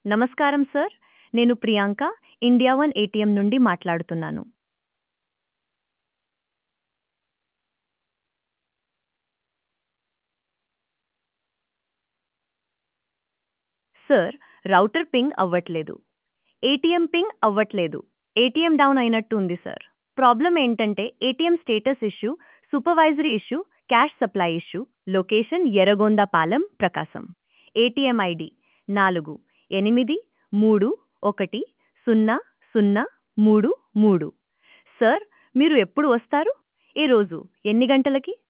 నమస్కారం సార్ నేను Priyanka India one ATM నుండి మాట్లాడుతున్నాను సార్ రౌటర్ పింగ్ అవ్వట్లేదు ఏటీఎం పింగ్ అవ్వట్లేదు ఏటీఎం డౌన్ అయినట్టు ఉంది సార్ ప్రాబ్లం ఏంటంటే ATM status issue supervisory issue cash supply issue location Erragondapalem Prakasam ATM ID నాలుగు ఎనిమిది మూడు ఒకటి సున్నా సున్నా మూడు మూడు సార్ మీరు ఎప్పుడు వస్తారు ఈరోజు ఎన్ని గంటలకి